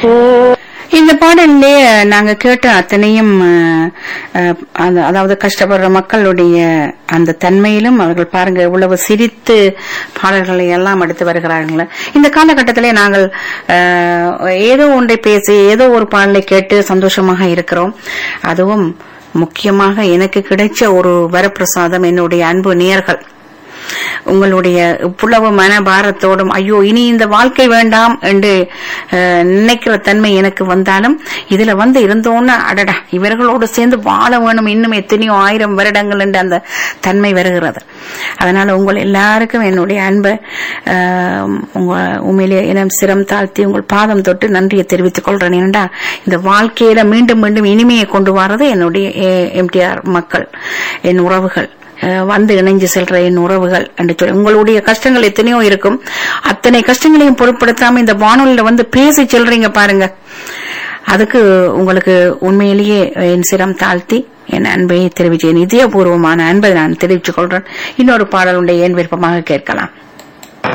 இந்த பாடல்லே நாங்க கேட்ட அத்தனையும் அஹ், அஹ், அந்த- அதாவது கஷ்டப்படுற மக்களுடைய அந்த தன்மையிலும் அவர்கள் பாருங்க இவ்வளவு சிரித்து பாடல்களை எல்லாம் எடுத்து வருகிறார்கள் இந்த காலகட்டத்திலே நாங்கள் அஹ், ஏதோ ஒன்றை பேசி ஏதோ ஒரு பாடலை கேட்டு சந்தோஷமாக இருக்கிறோம் அதுவும் முக்கியமாக எனக்கு கிடைச்ச ஒரு வரப்பிரசாதம் என்னுடைய அன்பு நேர்கள் உங்களுடைய இவ்வளவு மனபாரத்தோடும் ஐயோ இனி இந்த வாழ்க்கை வேண்டாம் என்று அஹ், நினைக்கிற தன்மை எனக்கு வந்தாலும் இதுல வந்து இருந்தோன்னு அடடா இவர்களோடு சேர்ந்து வாழ வேணும் இன்னும் எத்தனையோ ஆயிரம் வருடங்கள் என்று அந்த தன்மை வருகிறது அதனால உங்கள் எல்லாருக்கும் என்னுடைய அன்பை அஹ், உங்க உண்மையிலே இனம் சிரம் தாழ்த்தி உங்கள் பாதம் தொட்டு நன்றியை தெரிவித்துக் கொள்றேன் ஏனென்றா இந்த வாழ்க்கையில மீண்டும் மீண்டும் இனிமையை கொண்டு வர்றது என்னுடைய எம்டிஆர் மக்கள் என் உறவுகள் அஹ் வந்து இணைஞ்சு செல்ற என் உறவுகள் என்று சொல்லி உங்களுடைய கஷ்டங்கள் எத்தனையோ இருக்கும் அத்தனை கஷ்டங்களையும் பொருட்படுத்தாம இந்த வானொலியில வந்து பேசி செல்றீங்க பாருங்க அதுக்கு உங்களுக்கு உண்மையிலேயே என் சிரம் தாழ்த்தி என் அன்பை தெரிவித்தேன் இதயபூர்வமான அன்பை நான் தெரிவித்துக் கொள்றேன் இன்னொரு பாடல் உடைய என் விருப்பமாக கேட்கலாம்